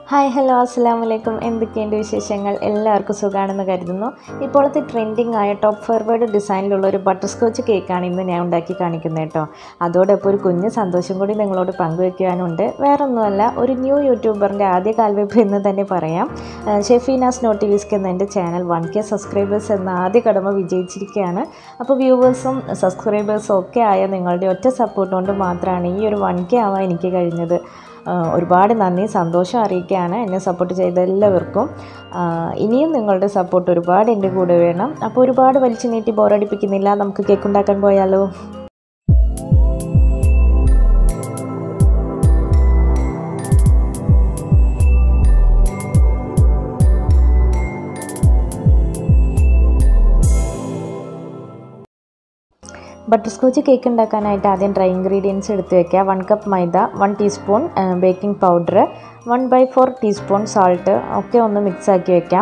hi hello അസ്സാം വലൈക്കും എന്തൊക്കെയുണ്ട് വിശേഷങ്ങൾ എല്ലാവർക്കും സുഖമാണെന്ന് കരുതുന്നു ഇപ്പോഴത്തെ ട്രെൻഡിങ് ആയ ടോപ്പ് ഫോർവേഡ് ഡിസൈനിലുള്ള ഒരു ബട്ടർ സ്കോച്ച് കേക്കാണ് ഇന്ന് ഞാൻ ഉണ്ടാക്കി കാണിക്കുന്നത് കേട്ടോ അതോടൊപ്പം ഒരു കുഞ്ഞ് സന്തോഷം കൂടി നിങ്ങളോട് പങ്കുവയ്ക്കുവാനുണ്ട് വേറൊന്നുമല്ല ഒരു ന്യൂ യൂട്യൂബറിൻ്റെ ആദ്യ കാൽവെപ്പ് എന്ന് തന്നെ പറയാം ആ, ഷെഫീനാസ് നോട്ടിവിസ്ക് എന്ന എൻ്റെ ചാനൽ വൺ കെ സബ്സ്ക്രൈബേഴ്സ് എന്ന ആദ്യ കടമ വിജയിച്ചിരിക്കുകയാണ് അപ്പോൾ വ്യൂവേഴ്സും സബ്സ്ക്രൈബേഴ്സും ഒക്കെ ആയ നിങ്ങളുടെ ഒറ്റ സപ്പോർട്ട് കൊണ്ട് മാത്രമാണ് ഈ ഒരു വൺ കെ ആവാൻ എനിക്ക് കഴിഞ്ഞത് ആ, ഒരുപാട് നന്ദി സന്തോഷം അറിയിക്കുകയാണ് എന്നെ സപ്പോർട്ട് ചെയ്ത എല്ലാവർക്കും ആ, ഇനിയും നിങ്ങളുടെ സപ്പോർട്ട് ഒരുപാട് എൻ്റെ കൂടെ വേണം അപ്പോൾ ഒരുപാട് വലിച്ചു നീട്ടി ബോറടിപ്പിക്കുന്നില്ല നമുക്ക് കേക്ക് ഉണ്ടാക്കാൻ പോയാലോ ബട്ടർ സ്കോച്ച് കേക്ക് ഉണ്ടാക്കാനായിട്ട് ആദ്യം ഡ്രൈ ഇൻഗ്രീഡിയൻസ് എടുത്ത് വെക്കുക one cup maida one teaspoon baking powder one by four teaspoon salt ഒക്കെ ഒന്ന് മിക്സ് ആക്കി വെക്കാം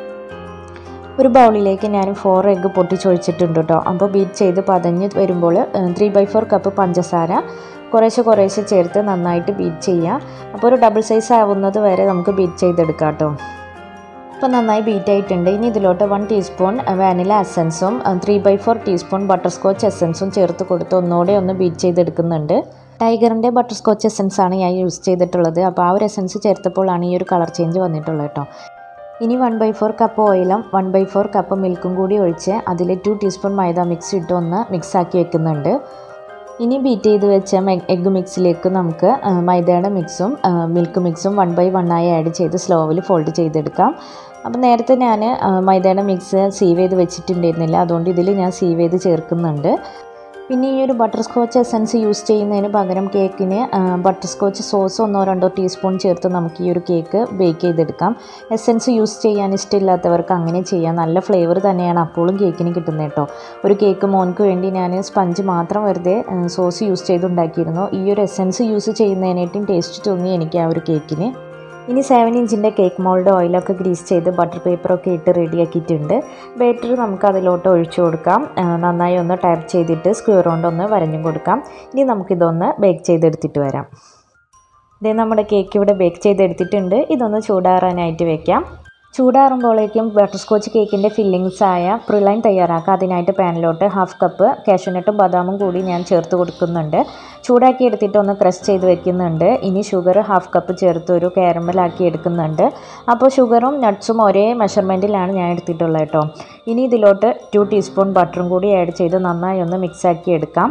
ഒരു ബൗളിലേക്ക് ഞാൻ ഫോർ എഗ്ഗ് പൊട്ടിച്ചൊഴിച്ചിട്ടുണ്ട് കേട്ടോ അപ്പോൾ ബീറ്റ് ചെയ്ത് പതഞ്ഞ് വരുമ്പോൾ ത്രീ ബൈ ഫോർ കപ്പ് പഞ്ചസാര കുറേശ്ശെ കുറേശ്ശെ ചേർത്ത് നന്നായിട്ട് ബീറ്റ് ചെയ്യുക അപ്പോൾ ഒരു ഡബിൾ സൈസ് ആവുന്നത് വരെ നമുക്ക് ബീറ്റ് ചെയ്തെടുക്കാം കേട്ടോ ഇപ്പോൾ നന്നായി ബീറ്റ് ആയിട്ടുണ്ട് ഇനി ഇതിലോട്ട് വൺ ടീസ്പൂൺ വാനില എസൻസും three by four teaspoon butterscotch എസൻസും ചേർത്ത് കൊടുത്ത് ഒന്നുകൂടെ ഒന്ന് ബീറ്റ് ചെയ്തെടുക്കുന്നുണ്ട് ടൈഗറിൻ്റെ ബട്ടർ സ്കോച്ച് എസൻസ് ആണ് ഞാൻ യൂസ് ചെയ്തിട്ടുള്ളത് അപ്പോൾ ആ ഒരു എസൻസ് ചേർത്തപ്പോഴാണ് ഈ ഒരു കളർ ചേഞ്ച് വന്നിട്ടുള്ളത് കേട്ടോ ഇനി വൺ ബൈ ഫോർ കപ്പ് ഓയിലും വൺ ബൈ ഫോർ കപ്പ് മിൽക്കും കൂടി ഒഴിച്ച് അതിൽ ടു ടീസ്പൂൺ മൈദ മിക്സ് ഇട്ട് ഒന്ന് മിക്സ് ആക്കി വെക്കുന്നുണ്ട് ഇനി ബീറ്റ് ചെയ്ത് വെച്ച എഗ്ഗ് മിക്സിലേക്ക് നമുക്ക് ആ, മൈദയുടെ മിക്സും ആ, മിൽക്ക് മിക്സും വൺ ബൈ വൺ ആയി ആഡ് ചെയ്ത് സ്ലോവിൽ ഫോൾഡ് ചെയ്തെടുക്കാം അപ്പോൾ നേരത്തെ ഞാൻ ആ, മൈദയുടെ മിക്സ് സീവ് ചെയ്ത് വെച്ചിട്ടുണ്ടായിരുന്നില്ല അതുകൊണ്ട് ഇതിൽ ഞാൻ സീവ് ചെയ്ത് ചേർക്കുന്നുണ്ട് പിന്നെ ഈ ഒരു ബട്ടർ സ്കോച്ച് എസൻസ് യൂസ് ചെയ്യുന്നതിന് പകരം കേക്കിന് ബട്ടർ സ്കോച്ച് സോസ് ഒന്നോ രണ്ടോ ടീസ്പൂൺ ചേർത്ത് നമുക്ക് ഈ ഒരു കേക്ക് ബേക്ക് ചെയ്തെടുക്കാം എസൻസ് യൂസ് ചെയ്യാൻ ഇഷ്ടമില്ലാത്തവർക്ക് അങ്ങനെ ചെയ്യാം നല്ല ഫ്ലേവർ തന്നെയാണ് അപ്പോഴും കേക്കിന് കിട്ടുന്നത് കേട്ടോ ഒരു കേക്ക് മോൻക്ക് വേണ്ടി ഞാൻ സ്പഞ്ച് മാത്രം വെറുതെ സോസ് യൂസ് ചെയ്തുണ്ടാക്കിയിരുന്നു ഈ ഒരു എസൻസ് യൂസ് ചെയ്യുന്നതിനായിട്ടും ടേസ്റ്റ് തോന്നി എനിക്ക് ആ ഒരു കേക്കിന് ഇനി സെവൻ ഇഞ്ചിൻ്റെ കേക്ക് മോൾഡ് ഓയിലൊക്കെ ഗ്രീസ് ചെയ്ത് ബട്ടർ പേപ്പറൊക്കെ ഇട്ട് റെഡിയാക്കിയിട്ടുണ്ട് ബാറ്റർ നമുക്ക് അതിലോട്ട് ഒഴിച്ചു കൊടുക്കാം ആ, നന്നായി ഒന്ന് ടാപ്പ് ചെയ്തിട്ട് സ്ക്വയർ കൊണ്ട് ഒന്ന് വരഞ്ഞും കൊടുക്കാം ഇനി നമുക്കിതൊന്ന് ബേക്ക് ചെയ്തെടുത്തിട്ട് വരാം ഇതേ നമ്മുടെ കേക്ക് ഇവിടെ ബേക്ക് ചെയ്തെടുത്തിട്ടുണ്ട് ഇതൊന്ന് ചൂടാറാനായിട്ട് വെക്കാം ചൂടാറുമ്പോഴേക്കും ബട്ടർ സ്കോച്ച് കേക്കിൻ്റെ ഫില്ലിങ്സ് ആയ പ്രിലൈൻ തയ്യാറാക്കുക അതിനായിട്ട് പാനിലോട്ട് ഹാഫ് കപ്പ് കാഷ്യൂനട്ടും ബദാമും കൂടി ഞാൻ ചേർത്ത് കൊടുക്കുന്നുണ്ട് ചൂടാക്കി എടുത്തിട്ട് ഒന്ന് ക്രഷ് ചെയ്ത് വെക്കുന്നുണ്ട് ഇനി ഷുഗർ ഹാഫ് കപ്പ് ചേർത്ത് ഒരു കാരമലാക്കി എടുക്കുന്നുണ്ട് അപ്പോൾ ഷുഗറും നട്ട്സും ഒരേ മെഷർമെൻറ്റിലാണ് ഞാൻ എടുത്തിട്ടുള്ളത് കേട്ടോ ഇനി ഇതിലോട്ട് ടു ടീസ്പൂൺ ബട്ടറും കൂടി ആഡ് ചെയ്ത് നന്നായി ഒന്ന് മിക്സ് ആക്കി എടുക്കാം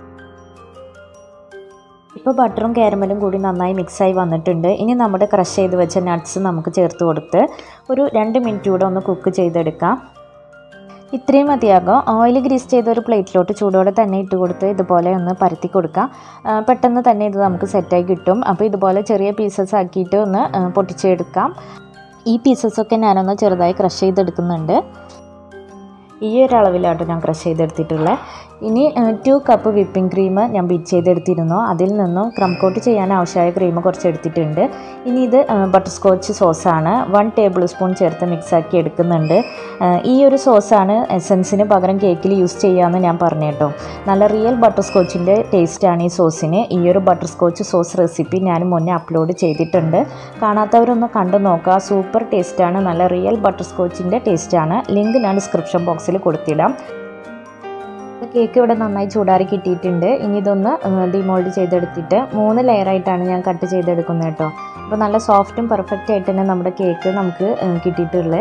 ഇപ്പോൾ ബട്ടറും കാരമലും കൂടി നന്നായി മിക്സായി വന്നിട്ടുണ്ട് ഇനി നമ്മുടെ ക്രഷ് ചെയ്ത് വെച്ച നട്ട്സ് നമുക്ക് ചേർത്ത് കൊടുത്ത് ഒരു രണ്ട് മിനിറ്റ് കൂടെ ഒന്ന് കുക്ക് ചെയ്തെടുക്കാം ഇത്രയും മതിയാകും ഓയിൽ ഗ്രീസ് ചെയ്ത ഒരു പ്ലേറ്റിലോട്ട് ചൂടോടെ തന്നെ ഇട്ട് കൊടുത്ത് ഇതുപോലെ ഒന്ന് പരത്തി കൊടുക്കാം ആ, പെട്ടെന്ന് തന്നെ ഇത് നമുക്ക് സെറ്റായി കിട്ടും അപ്പോൾ ഇതുപോലെ ചെറിയ പീസസ് ആക്കിയിട്ട് ഒന്ന് ആ, പൊട്ടിച്ചെടുക്കാം ഈ പീസസൊക്കെ ഞാനൊന്ന് ചെറുതായി ക്രഷ് ചെയ്തെടുക്കുന്നുണ്ട് ഈ ഒരു അളവിലാട്ടോ ഞാൻ ക്രഷ് ചെയ്തെടുത്തിട്ടുള്ളത് ഇനി ടു കപ്പ് വിപ്പിംഗ് ക്രീം ഞാൻ ബീറ്റ് ചെയ്തെടുത്തിരുന്നു അതിൽ നിന്നും ക്രം കോട്ട് ചെയ്യാൻ ആവശ്യമായ ക്രീം കുറച്ച് എടുത്തിട്ടുണ്ട് ഇനി ഇത് ബട്ടർ സ്കോച്ച് സോസാണ് വൺ ടേബിൾ സ്പൂൺ ചേർത്ത് മിക്സാക്കി എടുക്കുന്നുണ്ട് ആ, ഈ ഒരു സോസാണ് എസൻസിന് പകരം കേക്കിൽ യൂസ് ചെയ്യാമെന്ന് ഞാൻ പറഞ്ഞു കേട്ടോ നല്ല റിയൽ ബട്ടർ സ്കോച്ചിൻ്റെ ടേസ്റ്റാണ് ഈ സോസിന് ഈ ഒരു ബട്ടർ സ്കോച്ച് സോസ് റെസിപ്പി ഞാൻ മുന്നേ അപ്ലോഡ് ചെയ്തിട്ടുണ്ട് കാണാത്തവരൊന്ന് കണ്ടു നോക്കുക സൂപ്പർ ടേസ്റ്റാണ് നല്ല റിയൽ ബട്ടർ സ്കോച്ചിൻ്റെ ടേസ്റ്റാണ് ലിങ്ക് ഞാൻ ഡിസ്ക്രിപ്ഷൻ ബോക്സിൽ കൊടുത്തിടാം കേക്ക് ഇവിടെ നന്നായി ചൂടാറി കിട്ടിയിട്ടുണ്ട് ഇനി ഇതൊന്ന് ഡിമോൾഡ് ചെയ്തെടുത്തിട്ട് മൂന്ന് ലെയറായിട്ടാണ് ഞാൻ കട്ട് ചെയ്തെടുക്കുന്നത് കേട്ടോ അപ്പോൾ നല്ല സോഫ്റ്റും പെർഫെക്റ്റ് ആയിട്ട് തന്നെ നമ്മുടെ കേക്ക് നമുക്ക് ഏഹ്, കിട്ടിയിട്ടുള്ളത്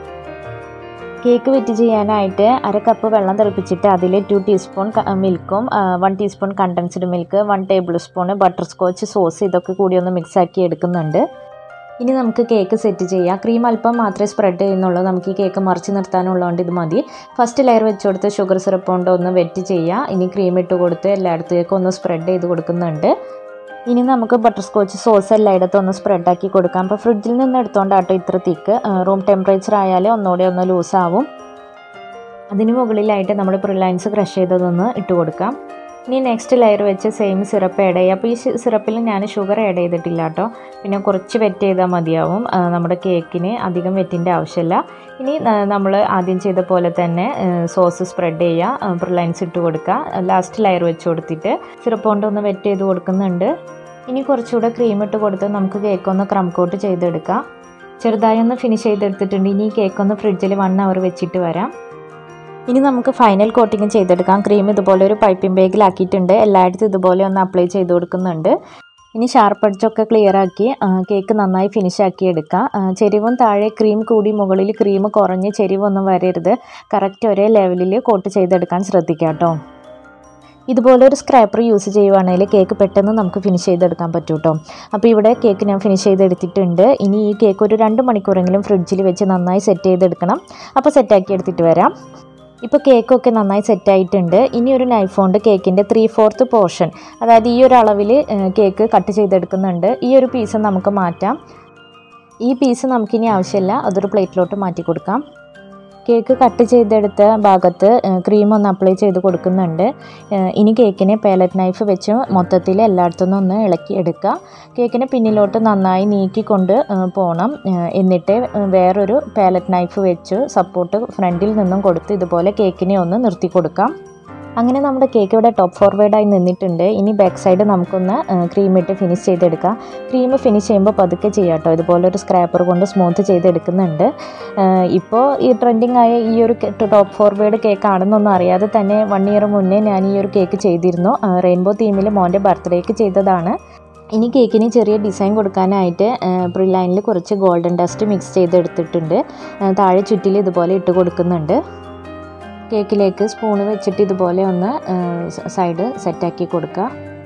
കേക്ക് വെറ്റ് ചെയ്യാനായിട്ട് അര കപ്പ് വെള്ളം തിളപ്പിച്ചിട്ട് അതിൽ ടു ടീസ്പൂൺ മിൽക്കും one teaspoon condensed milk one tablespoon butter scotch sauce ഇതൊക്കെ കൂടി ഒന്ന് മിക്സ് ആക്കി എടുക്കുന്നുണ്ട് ഇനി നമുക്ക് കേക്ക് സെറ്റ് ചെയ്യാം ക്രീം അല്പം മാത്രമേ സ്പ്രെഡ് ചെയ്യുന്നുള്ളൂ നമുക്ക് ഈ കേക്ക് മറിച്ച് നിർത്താനുള്ളതുകൊണ്ട് ഇത് മതി ഫസ്റ്റ് ലെയർ വെച്ച് കൊടുത്ത് ഷുഗർ സിറപ്പ് കൊണ്ട് ഒന്ന് വെറ്റ് ചെയ്യുക ഇനി ക്രീം ഇട്ട് കൊടുത്ത് എല്ലായിടത്തേക്കും ഒന്ന് സ്പ്രെഡ് ചെയ്ത് കൊടുക്കുന്നുണ്ട് ഇനി നമുക്ക് ബട്ടർ സ്കോച്ച് സോസ് എല്ലായിടത്തും ഒന്ന് സ്പ്രെഡാക്കി കൊടുക്കാം അപ്പോൾ ഫ്രിഡ്ജിൽ നിന്ന് എടുത്തോണ്ടാട്ടോ ഇത്ര തിക്ക് റൂം ടെമ്പറേച്ചർ ആയാൽ ഒന്നുകൂടെ ഒന്ന് ലൂസാവും അതിന് മുകളിലായിട്ട് നമ്മൾ പ്രിലൈൻസ് ക്രഷ് ചെയ്തതൊന്ന് ഇട്ട് കൊടുക്കാം ഇനി നെക്സ്റ്റ് ലെയർ വെച്ച് സെയിം സിറപ്പ് ആഡ് ചെയ്യുക അപ്പോൾ ഈ സിറപ്പിൽ ഞാൻ ഷുഗർ ആഡ് ചെയ്തിട്ടില്ല കേട്ടോ പിന്നെ കുറച്ച് വെറ്റ് ചെയ്താൽ മതിയാവും ആ, നമ്മുടെ കേക്കിന് അധികം വെറ്റിൻ്റെ ആവശ്യമില്ല ഇനി നമ്മൾ ആദ്യം ചെയ്ത പോലെ തന്നെ സോസ് സ്പ്രെഡ് ചെയ്യുക പ്രിലൈൻസ് ഇട്ട് കൊടുക്കുക ലാസ്റ്റ് ലെയർ വെച്ച് കൊടുത്തിട്ട് സിറപ്പ് കൊണ്ട് ഒന്ന് വെറ്റ് ചെയ്ത് കൊടുക്കുന്നുണ്ട് ഇനി കുറച്ചുകൂടെ ക്രീം ഇട്ട് കൊടുത്ത് നമുക്ക് കേക്ക് ഒന്ന് ക്രം കോട്ട് ചെയ്തെടുക്കാം ചെറുതായി ഒന്ന് ഫിനിഷ് ചെയ്തെടുത്തിട്ടുണ്ട് ഇനി ഈ കേക്ക് ഒന്ന് ഫ്രിഡ്ജിൽ വൺ അവർ വെച്ചിട്ട് വരാം ഇനി നമുക്ക് ഫൈനൽ കോട്ടിങ് ചെയ്തെടുക്കാം ക്രീം ഇതുപോലെ ഒരു പൈപ്പിംഗ് ബാഗിലാക്കിയിട്ടുണ്ട് എല്ലായിടത്തും ഇതുപോലെ ഒന്ന് അപ്ലൈ ചെയ്ത് കൊടുക്കുന്നുണ്ട് ഇനി ഷാർപ്പ് അടിച്ചൊക്കെ ക്ലിയർ ആക്കി ആ, കേക്ക് നന്നായി ഫിനിഷ് ആക്കി എടുക്കുക ആ, ചെരിവും താഴെ ക്രീം കൂടി മുകളിൽ ക്രീം കുറഞ്ഞ് ചെരിവൊന്നും വരരുത് കറക്റ്റ് ഒരേ ലെവലിൽ കോട്ട് ചെയ്തെടുക്കാൻ ശ്രദ്ധിക്കുക കേട്ടോ ഇതുപോലെ ഒരു സ്ക്രാപ്പർ യൂസ് ചെയ്യുവാണെങ്കിൽ കേക്ക് പെട്ടെന്ന് നമുക്ക് ഫിനിഷ് ചെയ്തെടുക്കാൻ പറ്റും കേട്ടോ അപ്പോൾ ഇവിടെ കേക്ക് ഞാൻ ഫിനിഷ് ചെയ്തെടുത്തിട്ടുണ്ട് ഇനി ഈ കേക്ക് ഒരു രണ്ട് മണിക്കൂറെങ്കിലും ഫ്രിഡ്ജിൽ വെച്ച് നന്നായി സെറ്റ് ചെയ്തെടുക്കണം അപ്പോൾ സെറ്റാക്കി എടുത്തിട്ട് വരാം ഇപ്പോൾ കേക്കൊക്കെ നന്നായി സെറ്റായിട്ടുണ്ട് ഇനി ഒരു നൈഫ് കൊണ്ട് കേക്കിൻ്റെ ത്രീ ഫോർത്ത് പോർഷൻ അതായത് ഈ ഒരു അളവിൽ കേക്ക് കട്ട് ചെയ്തെടുക്കുന്നുണ്ട് ഈ ഒരു പീസ് നമുക്ക് മാറ്റാം ഈ പീസ് നമുക്കിനി ആവശ്യമില്ല അതൊരു പ്ലേറ്റിലോട്ട് മാറ്റി കൊടുക്കാം കേക്ക് കട്ട് ചെയ്തെടുത്ത ഭാഗത്ത് ക്രീം ഒന്ന് അപ്ലൈ ചെയ്ത് കൊടുക്കുന്നുണ്ട് ഏഹ് ഇനി കേക്കിനെ പാലറ്റ് നൈഫ് വെച്ച് മൊത്തത്തിൽ എല്ലായിടത്തുനിന്നും ഒന്ന് ഇളക്കി എടുക്കുക കേക്കിനെ പിന്നിലോട്ട് നന്നായി നീക്കിക്കൊണ്ട് ഏഹ് പോകണം ഏഹ് എന്നിട്ട് വേറൊരു പാലറ്റ് നൈഫ് വെച്ച് സപ്പോർട്ട് ഫ്രണ്ടിൽ നിന്നും കൊടുത്ത് ഇതുപോലെ കേക്കിനെ ഒന്ന് നിർത്തി കൊടുക്കാം അങ്ങനെ നമ്മുടെ കേക്ക് ഇവിടെ ടോപ്പ് ഫോർവേഡായി നിന്നിട്ടുണ്ട് ഇനി ബാക്ക് സൈഡ് നമുക്കൊന്ന് ക്രീം ഇട്ട് ഫിനിഷ് ചെയ്തെടുക്കാം ക്രീം ഫിനിഷ് ചെയ്യുമ്പോൾ പതുക്കെ ചെയ്യാം കേട്ടോ ഇതുപോലെ ഒരു സ്ക്രാപ്പർ കൊണ്ട് സ്മൂത്ത് ചെയ്തെടുക്കുന്നുണ്ട് ഇപ്പോൾ ഈ ട്രെൻഡിങ് ആയ ഈ ഒരു ടോപ്പ് ഫോർവേഡ് കേക്ക് ആണെന്നൊന്നും അറിയാതെ തന്നെ വൺ ഇയർ മുന്നേ ഞാൻ ഈ ഒരു കേക്ക് ചെയ്തിരുന്നു റെയിൻബോ തീമിൽ മോൻ്റെ ബർത്ത്ഡേക്ക് ചെയ്തതാണ് ഇനി കേക്കിന് ചെറിയ ഡിസൈൻ കൊടുക്കാനായിട്ട് പ്രിലൈനിൽ കുറച്ച് ഗോൾഡൻ ഡസ്റ്റ് മിക്സ് ചെയ്തെടുത്തിട്ടുണ്ട് ആ, താഴെ ചുറ്റിൽ ഇതുപോലെ ഇട്ട് കൊടുക്കുന്നുണ്ട് കേക്കിലേക്ക് സ്പൂണ് വെച്ചിട്ട് ഇതുപോലെ ഒന്ന് സൈഡ് സെറ്റാക്കി കൊടുക്കുക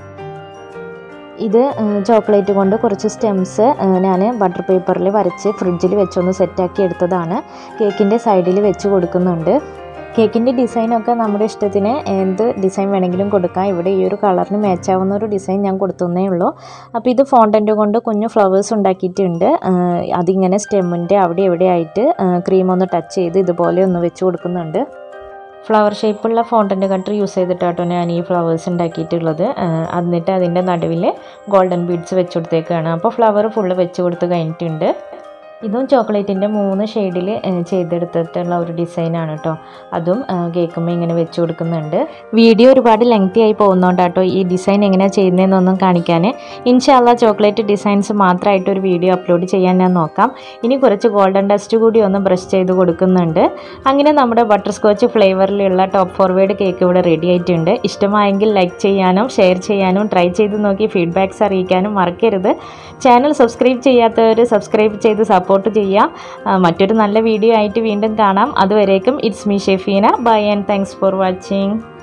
ഇത് ചോക്ലേറ്റ് കൊണ്ട് കുറച്ച് സ്റ്റെംസ് ഞാൻ ബട്ടർ പേപ്പറിൽ വരച്ച് ഫ്രിഡ്ജിൽ വെച്ചൊന്ന് സെറ്റാക്കി എടുത്തതാണ് കേക്കിൻ്റെ സൈഡിൽ വെച്ച് കൊടുക്കുന്നുണ്ട് കേക്കിൻ്റെ ഡിസൈനൊക്കെ നമ്മുടെ ഇഷ്ടത്തിന് എന്ത് ഡിസൈൻ വേണമെങ്കിലും കൊടുക്കാം ഇവിടെ ഈ ഒരു കളറിന് മാച്ചാവുന്ന ഒരു ഡിസൈൻ ഞാൻ കൊടുത്തന്നേ ഉള്ളൂ അപ്പോൾ ഇത് ഫോണ്ടൻ്റ് കൊണ്ട് കുഞ്ഞു ഫ്ലവേഴ്സ് ഉണ്ടാക്കിയിട്ടുണ്ട് ആ, അതിങ്ങനെ സ്റ്റെമ്മിൻ്റെ അവിടെ ഇവിടെ ആയിട്ട് ക്രീം ഒന്ന് ടച്ച് ചെയ്ത് ഇതുപോലെ ഒന്ന് വെച്ച് കൊടുക്കുന്നുണ്ട് ഫ്ലവർ ഷേപ്പുള്ള ഫോണ്ടൻ്റ് കട്ടർ യൂസ് ചെയ്തിട്ടാട്ടോ ഞാൻ ഈ ഫ്ലവേഴ്സ് ഉണ്ടാക്കിയിട്ടുള്ളത് ആ, എന്നിട്ട് അതിൻ്റെ നടുവിൽ ഗോൾഡൻ ബീഡ്സ് വെച്ച് കൊടുത്തേക്കാണ് അപ്പോൾ ഫ്ലവർ ഫുള്ള് വെച്ച് കൊടുത്ത് കഴിഞ്ഞിട്ടുണ്ട് ഇതും ചോക്ലേറ്റിൻ്റെ മൂന്ന് ഷെയ്ഡിൽ ചെയ്തെടുത്തിട്ടുള്ള ഒരു ഡിസൈനാണ് കേട്ടോ അതും കേക്കുമ്പോൾ ഇങ്ങനെ വെച്ച് കൊടുക്കുന്നുണ്ട് വീഡിയോ ഒരുപാട് ലെങ്തി ആയി പോകുന്നതുകൊണ്ടാട്ടോ ഈ ഡിസൈൻ എങ്ങനെയാണ് ചെയ്യുന്നതെന്നൊന്നും കാണിക്കാൻ ഇൻഷാല്ല ചോക്ലേറ്റ് ഡിസൈൻസ് മാത്രമായിട്ട് ഒരു വീഡിയോ അപ്ലോഡ് ചെയ്യാൻ ഞാൻ നോക്കാം ഇനി കുറച്ച് ഗോൾഡൻ ഡസ്റ്റ് കൂടി ഒന്ന് ബ്രഷ് ചെയ്ത് കൊടുക്കുന്നുണ്ട് അങ്ങനെ നമ്മുടെ ബട്ടർ സ്കോച്ച് ഫ്ലേവറിലുള്ള ടോപ്പ് ഫോർവേഡ് കേക്ക് ഇവിടെ റെഡി ആയിട്ടുണ്ട് ഇഷ്ടമായെങ്കിൽ ലൈക്ക് ചെയ്യാനും ഷെയർ ചെയ്യാനും ട്രൈ ചെയ്ത് നോക്കി ഫീഡ്ബാക്ക്സ് അറിയിക്കാനും മറക്കരുത് ചാനൽ സബ്സ്ക്രൈബ് ചെയ്യാത്തവർ സബ്സ്ക്രൈബ് ചെയ്ത് സപ്പോർട്ട് ചെയ്യുക ആ, മറ്റൊരു നല്ല വീഡിയോ ആയിട്ട് വീണ്ടും കാണാം അതുവരേക്കും it's me Shefeena bye and thanks for watching